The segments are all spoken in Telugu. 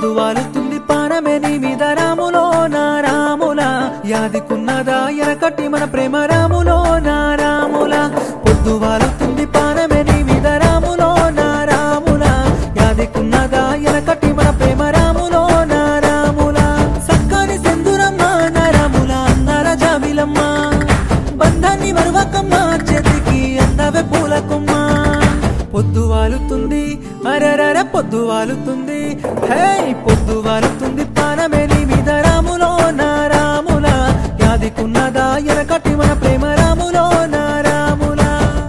పొద్దు వాలుతుంది పానమే నీ మీద రాములో నా రాముల యాదికున్నదా ఎనకటి మన ప్రేమ రాములో నా రాముల పొద్దు వాలుతుంది పానమే నీ మీద రాములో నా రాముల యాదికున్నదా ఎనకటి మన ప్రేమ రాములో నా రాముల సక్కని సెందురమ్మ నా రాముల అన్నార జాబిలమ్మ బంధాన్ని మరువకమ్మ చేతికి అందవే పూలకుమ్మ పొద్దు వాలుతుంది అరరర పొద్దు వాలుతుంది హే పొద్దు వాలుతుంది పానమే నీ మీద రాములో నా రాముల యాదికున్నదా ఎనకటి మన ప్రేమ రాములో నా రాములా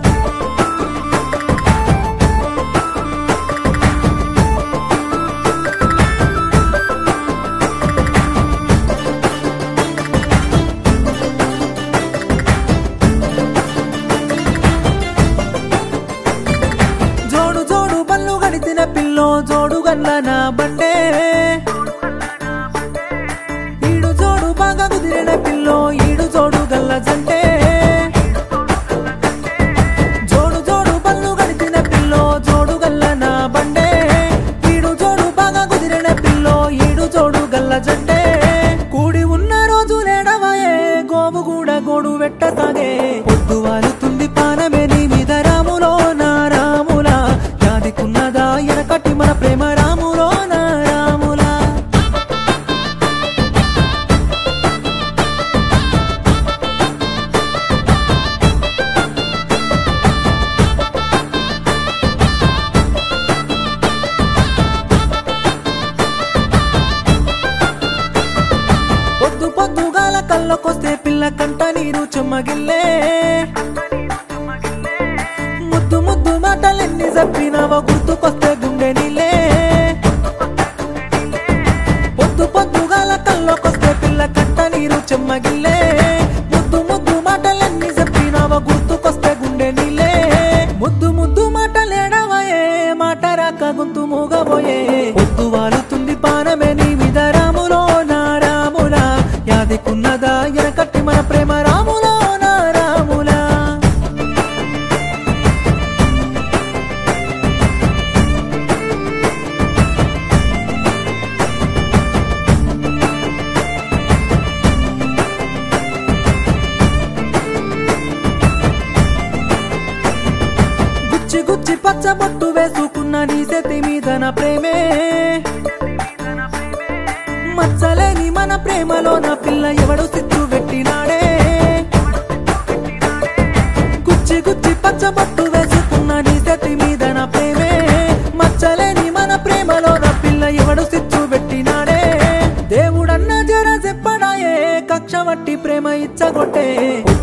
జోడు జోడు బల్లు గడిచిన పిల్లో జోడు గల్ల నా బండే ఈడు జోడు బాగా కుదిరిన పిల్లో ఈడు జోడు గల్ల జంటే జోడు జోడు బల్లు గడిచిన పిల్లో జోడు గల్ల నా బండే ఈడు జోడు బాగా కుదిరిన పిల్లో ఈడు జోడు గల్ల జంటే కూడి ఉన్న రోజు లేడవాయే గోవు కూడా గోడు వెట్టసాగే పొద్దు వాలుతుంది పానమే నీ మీద రాములో నా రాముల యాదికున్నదా ఎనకటి మన ప్రేమ రాములో నా రాములా పొద్దు పొద్దుగాల కళ్ళకొస్తే పిల్ల కంట నీరు చెమ్మగిల్లే ముద్దు ముద్దు మాటలెన్ని చెప్పినావో గుర్తుకొస్తే గుండె నీలే పొద్దు పొద్దుగాల కళ్ళకొస్తే పిల్ల కంట నీరు చెమ్మగిల్లే ముద్దు ముద్దు మాటలెన్ని చెప్పినావో గుర్తుకొస్తే గుండె నీలే ముద్దు ముద్దు మాటలేడవయే మాట రాక గొంతు మూగబోయే పొద్దు వాలుతుంది పానమే నీ మీద రాములో నా రాముల యాదికున్నదా ఎనకట్టి మన ప్రేమ రాములో నా రాములా గుచ్చి గుచ్చి పచ్చబొట్టు వేసుకున్న నీ చేతి మీద నా ప్రేమే మచ్చలేని మన ప్రేమలో నా పిల్ల ఎవడు సిత్తు పెట్టినాడే గుచ్చి గుచ్చి పచ్చబొట్టు వేసుకున్న నీ చేతి మీద నా ప్రేమే మచ్చలేని మన ప్రేమలో నా పిల్ల ఎవడు సిత్తు పెట్టినాడే దేవుడన్న జర చెప్పడాయే కక్ష వట్టి ప్రేమ ఇచ్చగొట్టే